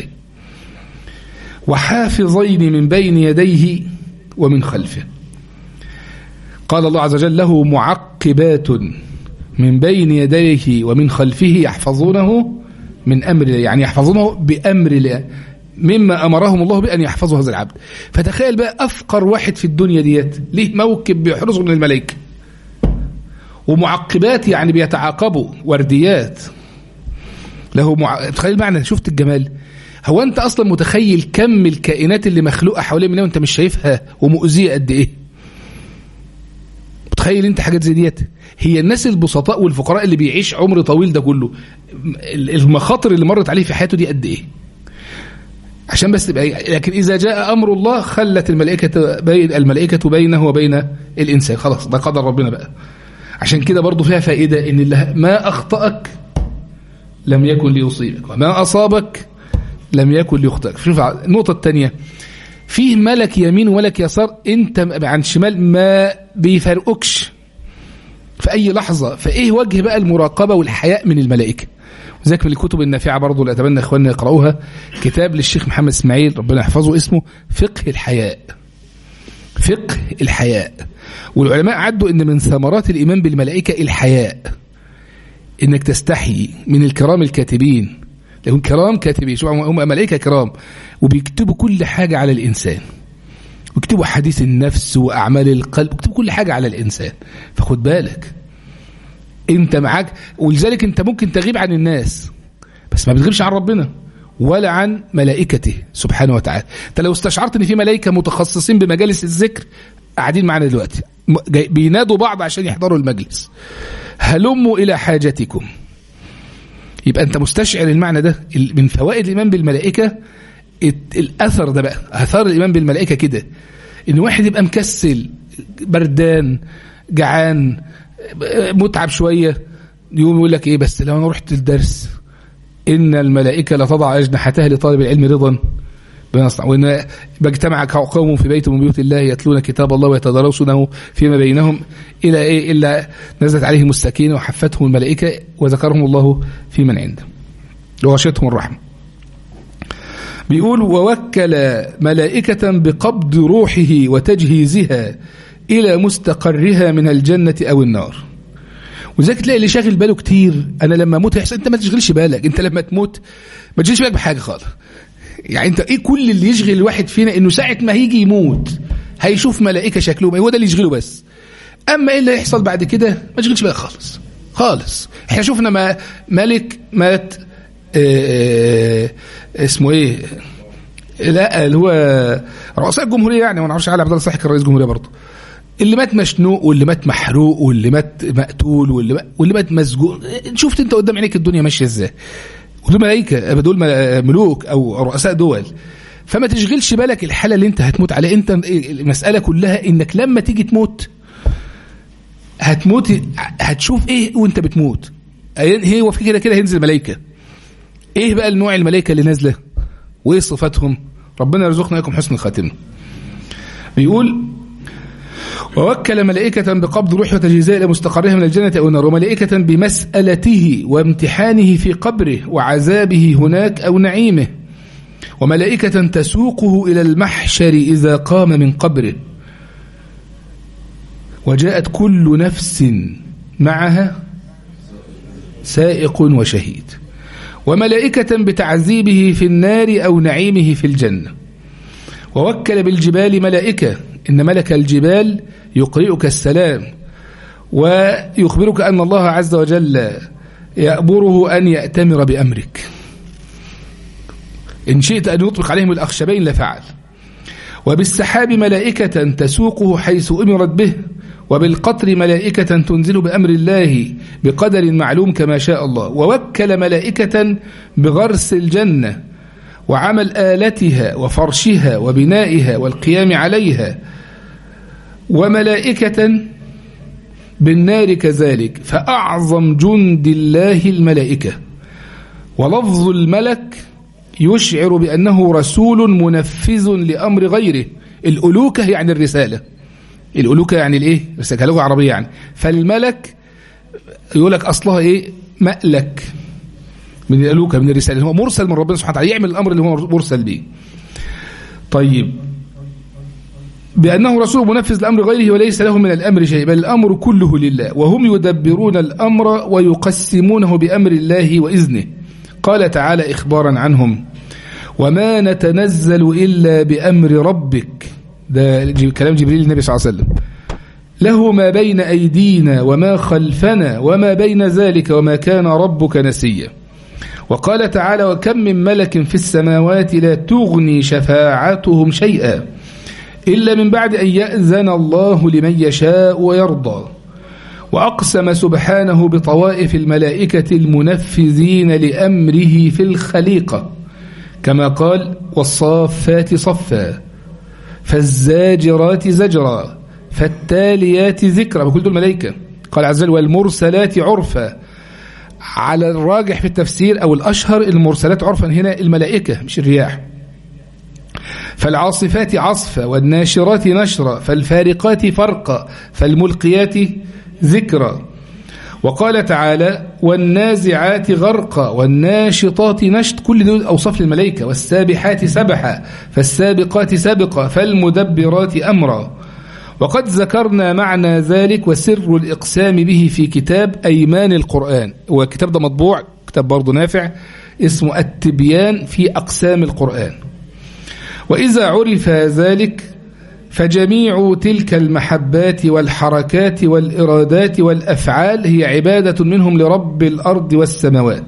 وحافظين من بين يديه ومن خلفه قال الله عز وجل له معقبات من بين يديه ومن خلفه يحفظونه من أمر الله يعني يحفظونه بأمر الله مما أمرهم الله بأن يحفظوا هذا العبد فتخيل بقى أفقر واحد في الدنيا ديت ليه موكب بيحرزه من الملائكة ومعقبات يعني بيتعاقبوا ورديات له مع... تخيل معنى شفت الجمال هو انت اصلا متخيل كم الكائنات اللي مخلوقه حوالين منها وانت مش شايفها ومؤذيه قد ايه متخيل انت حاجات زي ديت هي الناس البسطاء والفقراء اللي بيعيش عمر طويل ده كله المخاطر اللي مرت عليه في حياته دي قد ايه عشان بس تبقى لكن اذا جاء امر الله خلت الملائكه بين الملائكه بينه وبين الانسان خلاص ده قدر ربنا بقى عشان كده برضه فيها فائده ان اللي ما اخطاك لم يكن ليصيبك وما اصابك لم يكن ليخطئك شوف النقطه الثانيه فيه ملك يمين وملك يسار انت عن شمال ما بيفرقكش في اي لحظه فايه وجه بقى المراقبه والحياء من الملائكه ذلك من الكتب النافعه برضه اللي اتمنى اخواننا يقراوها كتاب للشيخ محمد اسماعيل ربنا يحفظه اسمه فقه الحياء فقه الحياء والعلماء عدوا ان من ثمرات الايمان بالملائكه الحياء انك تستحي من الكرام الكاتبين لهم كرام كاتبين شوف هم ملائكه كرام وبيكتبوا كل حاجه على الانسان ويكتبوا حديث النفس واعمال القلب ويكتبوا كل حاجه على الانسان فخد بالك انت معاك ولذلك انت ممكن تغيب عن الناس بس ما بتغيبش عن ربنا ولا عن ملائكته سبحانه وتعالى انت لو استشعرت ان في ملائكه متخصصين بمجالس الذكر قاعدين معانا دلوقتي بينادوا بعض عشان يحضروا المجلس هلموا الى حاجتكم يبقى انت مستشعر المعنى ده من فوائد الايمان بالملائكه الاثر ده بقى اثار الايمان بالملائكه كده ان واحد يبقى مكسل بردان جعان متعب شويه يقوم يقول لك ايه بس لو انا رحت الدرس ان الملائكه لتضع اجنحتها لطالب العلم رضا بنصنع وان بجتمع قوم في بيت من بيوت الله يتلون كتاب الله ويتدارسونه فيما بينهم الى ايه الا نزلت عليهم السكينه وحفتهم الملائكه وذكرهم الله في من عنده وغشيتهم الرحمه بيقول ووكل ملائكة بقبض روحه وتجهيزها إلى مستقرها من الجنة أو النار وذلك تلاقي اللي شاغل باله كتير أنا لما أموت يحصل أنت ما تشغلش بالك أنت لما تموت ما تشغلش بالك بحاجة خالص يعني أنت إيه كل اللي يشغل الواحد فينا إنه ساعة ما هيجي يموت هيشوف ملائكة شكلهم هو ده اللي يشغله بس أما إيه اللي هيحصل بعد كده ما تشغلش بالك خالص خالص احنا شفنا ما ملك مات اه اسمه ايه لا اللي هو رؤساء الجمهوريه يعني ما نعرفش علي عبد الله صالح كان رئيس جمهوريه برضه اللي مات مشنوق واللي مات محروق واللي مات مقتول واللي مات واللي مات مسجون شفت انت قدام عينيك الدنيا ماشيه ازاي ودول ملائكه دول ملوك او رؤساء دول فما تشغلش بالك الحاله اللي انت هتموت عليها انت المساله كلها انك لما تيجي تموت هتموت هتشوف ايه وانت بتموت هي هو في كده كده هينزل ملائكه ايه بقى النوع الملائكه اللي نازله وايه صفاتهم ربنا يرزقنا لكم حسن الخاتمه بيقول ووكل ملائكة بقبض روح وتجهيزها إلى مستقرها من الجنة أو النار وملائكة بمسألته وامتحانه في قبره وعذابه هناك أو نعيمه وملائكة تسوقه إلى المحشر إذا قام من قبره وجاءت كل نفس معها سائق وشهيد وملائكة بتعذيبه في النار أو نعيمه في الجنة ووكل بالجبال ملائكة إن ملك الجبال يقرئك السلام ويخبرك أن الله عز وجل يأمره أن يأتمر بأمرك إن شئت أن يطبق عليهم الأخشبين لفعل وبالسحاب ملائكة تسوقه حيث أمرت به وبالقطر ملائكة تنزل بأمر الله بقدر معلوم كما شاء الله ووكل ملائكة بغرس الجنة وعمل آلتها وفرشها وبنائها والقيام عليها وملائكة بالنار كذلك فأعظم جند الله الملائكة ولفظ الملك يشعر بأنه رسول منفذ لأمر غيره الألوكة يعني الرسالة الألوكة يعني الإيه؟ بس كلغة عربية يعني فالملك يقول لك أصلها إيه؟ مألك من الألوكة من الرسالة هو مرسل من ربنا سبحانه وتعالى يعمل الأمر اللي هو مرسل به طيب بأنه رسول منفذ لأمر غيره وليس له من الأمر شيء بل الأمر كله لله وهم يدبرون الأمر ويقسمونه بأمر الله وإذنه قال تعالى إخبارا عنهم وما نتنزل إلا بأمر ربك ده كلام جبريل النبي صلى الله عليه وسلم له ما بين أيدينا وما خلفنا وما بين ذلك وما كان ربك نسيا وقال تعالى وكم من ملك في السماوات لا تغني شفاعتهم شيئا إلا من بعد أن يأذن الله لمن يشاء ويرضى وأقسم سبحانه بطوائف الملائكة المنفذين لأمره في الخليقة كما قال والصافات صفا فالزاجرات زجرا فالتاليات ذكرا بكل دول ملائكة قال عز وجل والمرسلات عرفا على الراجح في التفسير أو الأشهر المرسلات عرفا هنا الملائكة مش الرياح فالعاصفات عصفا والناشرات نشرا فالفارقات فرقا فالملقيات ذكرا وقال تعالى والنازعات غرقا والناشطات نشط كل دول أوصاف للملائكة والسابحات سبحا فالسابقات سبقا فالمدبرات أمرا وقد ذكرنا معنى ذلك وسر الإقسام به في كتاب أيمان القرآن والكتاب ده مطبوع كتاب برضه نافع اسمه التبيان في أقسام القرآن وإذا عرف ذلك فجميع تلك المحبات والحركات والإرادات والأفعال هي عبادة منهم لرب الأرض والسماوات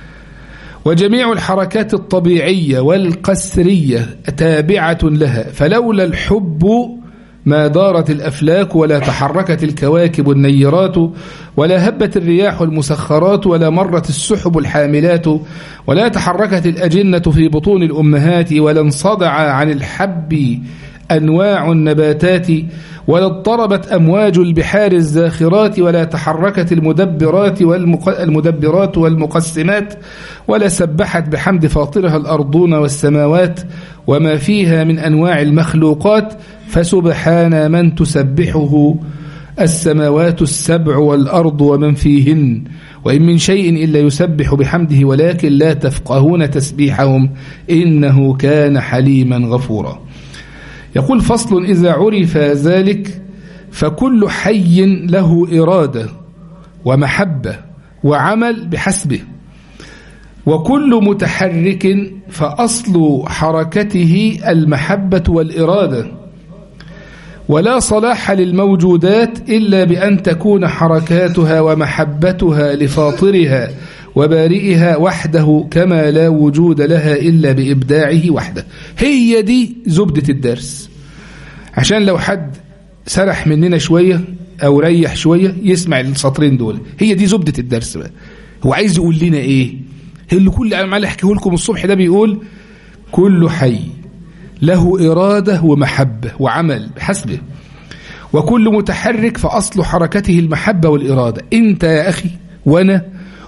وجميع الحركات الطبيعية والقسرية تابعة لها فلولا الحب ما دارت الأفلاك ولا تحركت الكواكب النيرات ولا هبت الرياح المسخرات ولا مرت السحب الحاملات ولا تحركت الأجنة في بطون الأمهات ولا انصدع عن الحب أنواع النباتات ولا اضطربت أمواج البحار الزاخرات ولا تحركت المدبرات والمدبرات والمقسمات ولا سبحت بحمد فاطرها الأرضون والسماوات وما فيها من أنواع المخلوقات فسبحان من تسبحه السماوات السبع والأرض ومن فيهن وإن من شيء إلا يسبح بحمده ولكن لا تفقهون تسبيحهم إنه كان حليما غفورا يقول فصل إذا عرف ذلك فكل حي له إرادة ومحبة وعمل بحسبه وكل متحرك فأصل حركته المحبة والإرادة ولا صلاح للموجودات إلا بأن تكون حركاتها ومحبتها لفاطرها وبارئها وحده كما لا وجود لها إلا بإبداعه وحده هي دي زبدة الدرس عشان لو حد سرح مننا شوية أو ريح شوية يسمع السطرين دول هي دي زبدة الدرس بقى هو عايز يقول لنا إيه اللي كل عمال احكيه لكم الصبح ده بيقول كل حي له إرادة ومحبة وعمل بحسبه وكل متحرك فأصل حركته المحبة والإرادة أنت يا أخي وأنا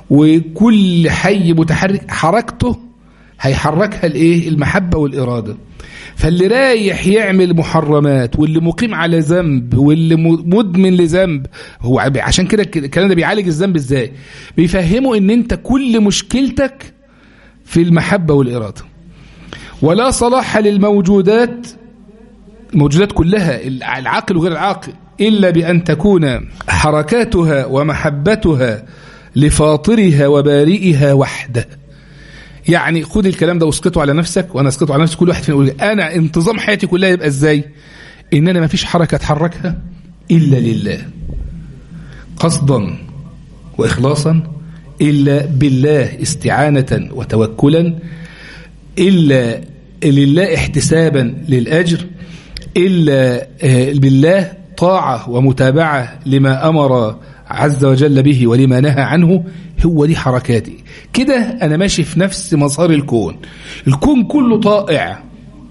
وكل حي متحرك حركته هيحركها الايه المحبة والإرادة فاللي رايح يعمل محرمات واللي مقيم على ذنب واللي مدمن لذنب هو عشان كده الكلام ده بيعالج الذنب ازاي بيفهمه ان انت كل مشكلتك في المحبة والإرادة ولا صلاح للموجودات الموجودات كلها العاقل وغير العاقل إلا بأن تكون حركاتها ومحبتها لفاطرها وبارئها وحده يعني خد الكلام ده واسقطه على نفسك وانا اسقطه على نفسي كل واحد فينا يقول انا انتظام حياتي كلها يبقى ازاي ان انا ما فيش حركه اتحركها الا لله قصدا واخلاصا الا بالله استعانه وتوكلا الا لله احتسابا للاجر الا بالله طاعه ومتابعه لما امر عز وجل به ولما نهى عنه هو دي حركاتي كده أنا ماشي في نفس مسار الكون الكون كله طائع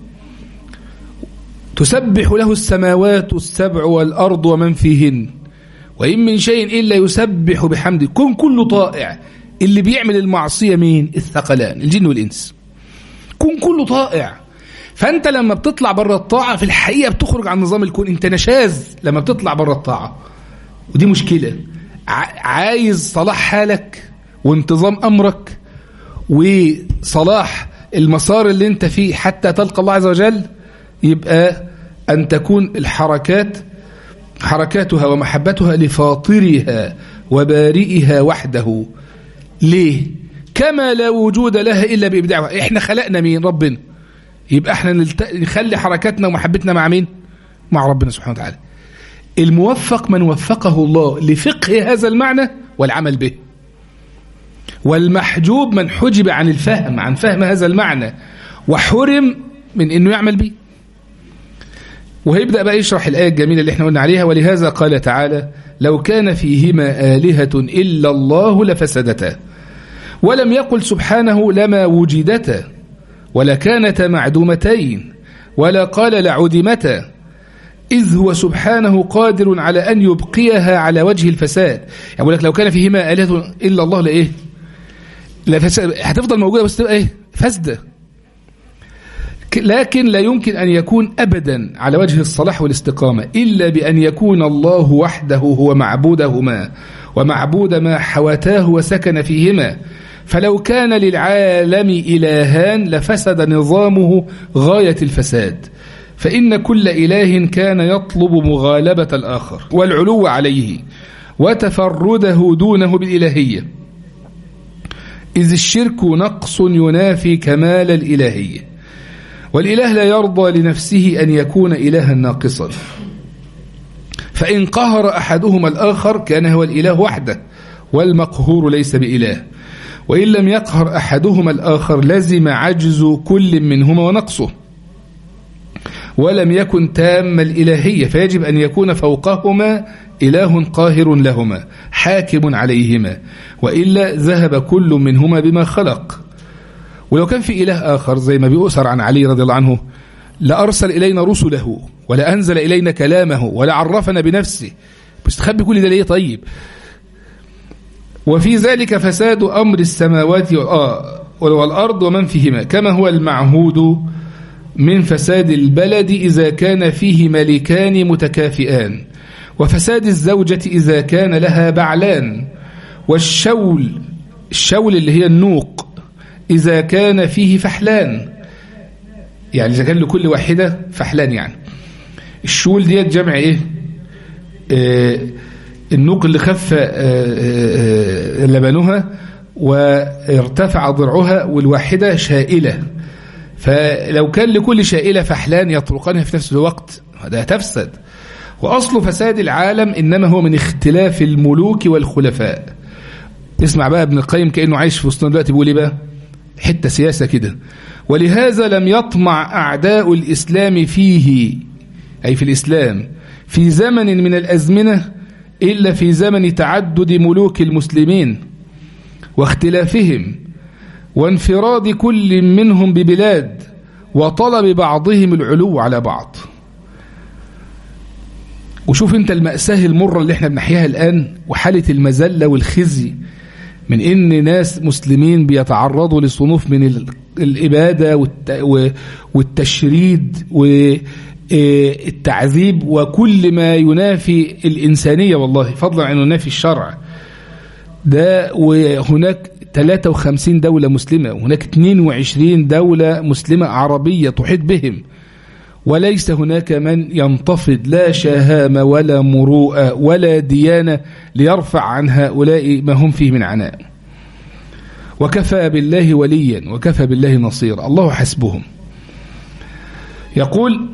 تسبح له السماوات السبع والأرض ومن فيهن وإن من شيء إلا يسبح بحمده الكون كله طائع اللي بيعمل المعصية مين الثقلان الجن والإنس الكون كله طائع فأنت لما بتطلع بره الطاعة في الحقيقة بتخرج عن نظام الكون أنت نشاز لما بتطلع بره الطاعة ودي مشكلة عايز صلاح حالك وانتظام أمرك وصلاح المسار اللي انت فيه حتى تلقى الله عز وجل يبقى أن تكون الحركات حركاتها ومحبتها لفاطرها وبارئها وحده ليه كما لا وجود لها إلا بإبداعها إحنا خلقنا مين ربنا يبقى احنا نخلي حركاتنا ومحبتنا مع مين مع ربنا سبحانه وتعالى الموفق من وفقه الله لفقه هذا المعنى والعمل به والمحجوب من حجب عن الفهم عن فهم هذا المعنى وحرم من انه يعمل به وهيبدأ بقى يشرح الآية الجميلة اللي احنا قلنا عليها ولهذا قال تعالى لو كان فيهما آلهة إلا الله لفسدتا ولم يقل سبحانه لما وجدتا ولا كانتا معدومتين ولا قال لعدمتا إذ هو سبحانه قادر على أن يبقيها على وجه الفساد يعني لك لو كان فيهما آلهة إلا الله لإيه لا فساد هتفضل موجودة بس تبقى إيه فاسدة لكن لا يمكن أن يكون أبدا على وجه الصلاح والاستقامة إلا بأن يكون الله وحده هو معبودهما ومعبود ما حوتاه وسكن فيهما فلو كان للعالم إلهان لفسد نظامه غاية الفساد فإن كل إله كان يطلب مغالبة الآخر والعلو عليه وتفرده دونه بالإلهية إذ الشرك نقص ينافي كمال الإلهية والإله لا يرضى لنفسه أن يكون إلها ناقصا فإن قهر أحدهما الآخر كان هو الإله وحده والمقهور ليس بإله وإن لم يقهر أحدهما الآخر لزم عجز كل منهما ونقصه ولم يكن تام الإلهية فيجب أن يكون فوقهما إله قاهر لهما حاكم عليهما وإلا ذهب كل منهما بما خلق ولو كان في إله آخر زي ما بيؤثر عن علي رضي الله عنه لأرسل إلينا رسله ولأنزل إلينا كلامه ولعرفنا بنفسه بس تخبي كل ده ليه طيب وفي ذلك فساد أمر السماوات والأرض ومن فيهما كما هو المعهود من فساد البلد إذا كان فيه ملكان متكافئان وفساد الزوجة إذا كان لها بعلان والشول الشول اللي هي النوق إذا كان فيه فحلان يعني إذا كان لكل واحدة فحلان يعني الشول ديت جمع إيه آه النوق اللي خف آه آه لبنها وارتفع ضرعها والواحدة شائلة فلو كان لكل شائلة فحلان يطرقانها في نفس الوقت هذا تفسد وأصل فساد العالم إنما هو من اختلاف الملوك والخلفاء اسمع بقى ابن القيم كأنه عايش في وسطنا دلوقتي بيقول ايه بقى حتة سياسة كده ولهذا لم يطمع أعداء الإسلام فيه أي في الإسلام في زمن من الأزمنة إلا في زمن تعدد ملوك المسلمين واختلافهم وانفراد كل منهم ببلاد وطلب بعضهم العلو على بعض وشوف انت المأساة المرة اللي احنا بنحياها الآن وحالة المذلة والخزي من ان ناس مسلمين بيتعرضوا لصنوف من الإبادة والتشريد والتعذيب وكل ما ينافي الإنسانية والله فضلا عن ينافي الشرع ده وهناك 53 دولة مسلمة وهناك 22 دولة مسلمة عربية تحيط بهم وليس هناك من ينتفض لا شهامة ولا مروءة ولا ديانة ليرفع عن هؤلاء ما هم فيه من عناء وكفى بالله وليا وكفى بالله نصيرا الله حسبهم يقول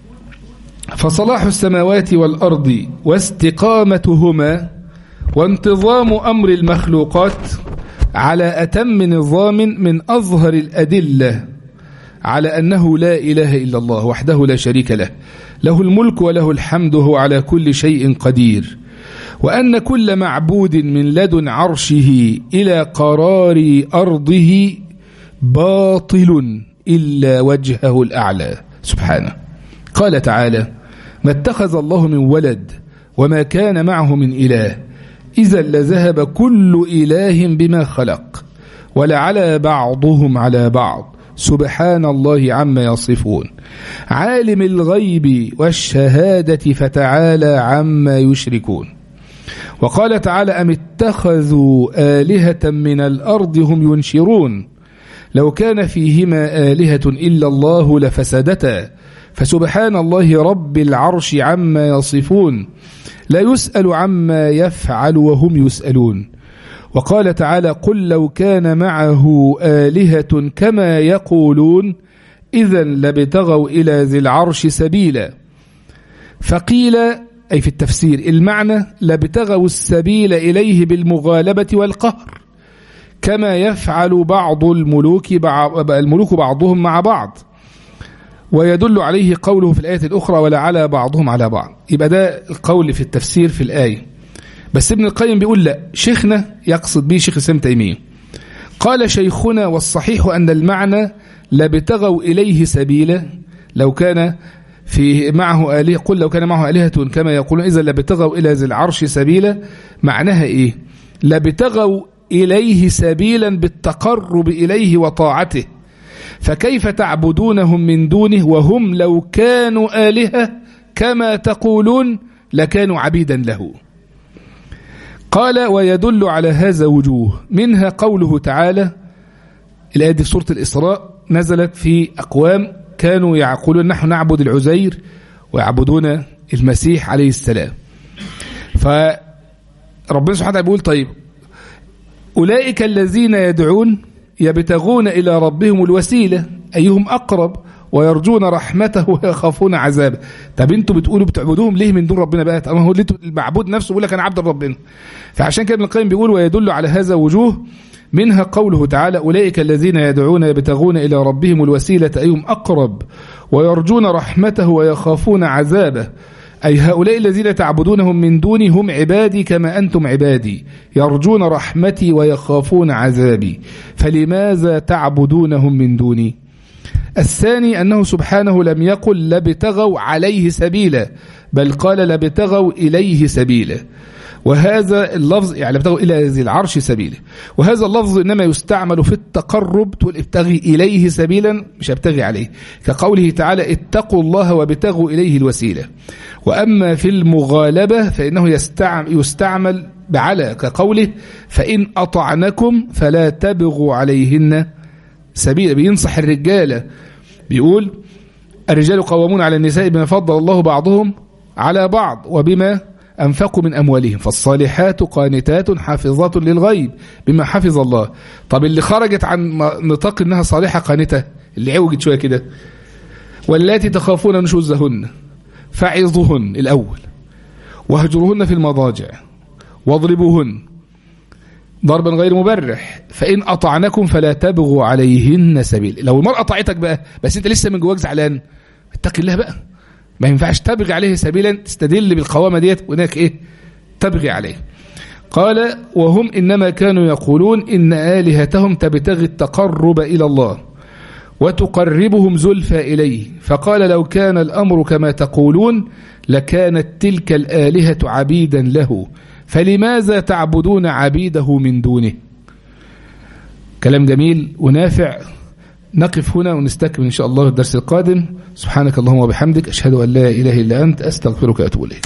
فصلاح السماوات والأرض واستقامتهما وانتظام أمر المخلوقات على أتم نظام من أظهر الأدلة على أنه لا إله إلا الله وحده لا شريك له له الملك وله الحمد وهو على كل شيء قدير وأن كل معبود من لدن عرشه إلى قرار أرضه باطل إلا وجهه الأعلى سبحانه قال تعالى ما اتخذ الله من ولد وما كان معه من إله إذا لذهب كل إله بما خلق ولعلى بعضهم على بعض سبحان الله عما يصفون عالم الغيب والشهادة فتعالى عما يشركون وقال تعالى أم اتخذوا آلهة من الأرض هم ينشرون لو كان فيهما آلهة إلا الله لفسدتا فسبحان الله رب العرش عما يصفون لا يسأل عما يفعل وهم يسألون وقال تعالى قل لو كان معه آلهة كما يقولون إذا لابتغوا إلى ذي العرش سبيلا فقيل أي في التفسير المعنى لابتغوا السبيل إليه بالمغالبة والقهر كما يفعل بعض الملوك الملوك بعضهم مع بعض ويدل عليه قوله في الآية الأخرى ولعلى بعضهم على بعض يبقى ده القول في التفسير في الآية بس ابن القيم بيقول لا شيخنا يقصد به شيخ الإسلام تيمية قال شيخنا والصحيح أن المعنى لابتغوا إليه سبيلا لو كان في معه آلهة قل لو كان معه آلهة كما يقولون إذا لابتغوا إلى ذي العرش سبيلا معناها إيه لابتغوا إليه سبيلا بالتقرب إليه وطاعته فكيف تعبدونهم من دونه وهم لو كانوا آلهة كما تقولون لكانوا عبيدا له قال ويدل على هذا وجوه منها قوله تعالى الآية دي في سورة الإسراء نزلت في أقوام كانوا يعقلون نحن نعبد العزير ويعبدون المسيح عليه السلام فربنا سبحانه وتعالى بيقول طيب أولئك الذين يدعون يبتغون إلى ربهم الوسيلة أيهم أقرب ويرجون رحمته ويخافون عذابه طب انتوا بتقولوا بتعبدوهم ليه من دون ربنا بقى طب هو المعبود نفسه بيقول لك انا عبد ربنا فعشان كده ابن القيم بيقول ويدل على هذا وجوه منها قوله تعالى أولئك الذين يدعون يبتغون إلى ربهم الوسيلة أيهم أقرب ويرجون رحمته ويخافون عذابه أي هؤلاء الذين تعبدونهم من دوني هم عبادي كما أنتم عبادي يرجون رحمتي ويخافون عذابي فلماذا تعبدونهم من دوني الثاني أنه سبحانه لم يقل لابتغوا عليه سبيلا بل قال لابتغوا إليه سبيلا وهذا اللفظ يعني لابتغوا إلى ذي العرش سبيلا وهذا اللفظ إنما يستعمل في التقرب تقول ابتغي إليه سبيلا مش ابتغي عليه كقوله تعالى اتقوا الله وابتغوا إليه الوسيلة وأما في المغالبة فإنه يستعمل, يستعمل بعلى كقوله فإن أطعنكم فلا تبغوا عليهن سبيلا بينصح الرجالة بيقول الرجال قوامون على النساء بما فضل الله بعضهم على بعض وبما أنفقوا من أموالهم فالصالحات قانتات حافظات للغيب بما حفظ الله طب اللي خرجت عن نطاق إنها صالحة قانتة اللي عوجت شوية كده واللاتي تخافون نشوزهن فعظهن الأول واهجرهن في المضاجع واضربوهن ضربا غير مبرح فإن أطعنكم فلا تبغوا عليهن سبيل لو المرأة طاعتك بقى بس أنت لسه من جواك زعلان اتق الله بقى ما ينفعش تبغي عليه سبيلا تستدل بالقوامة ديت وهناك إيه تبغي عليه قال وهم إنما كانوا يقولون إن آلهتهم تبتغي التقرب إلى الله وتقربهم زلفى إليه فقال لو كان الأمر كما تقولون لكانت تلك الآلهة عبيدا له فلماذا تعبدون عبيده من دونه كلام جميل ونافع نقف هنا ونستكمل إن شاء الله الدرس القادم سبحانك اللهم وبحمدك أشهد أن لا إله إلا أنت أستغفرك وأتوب إليك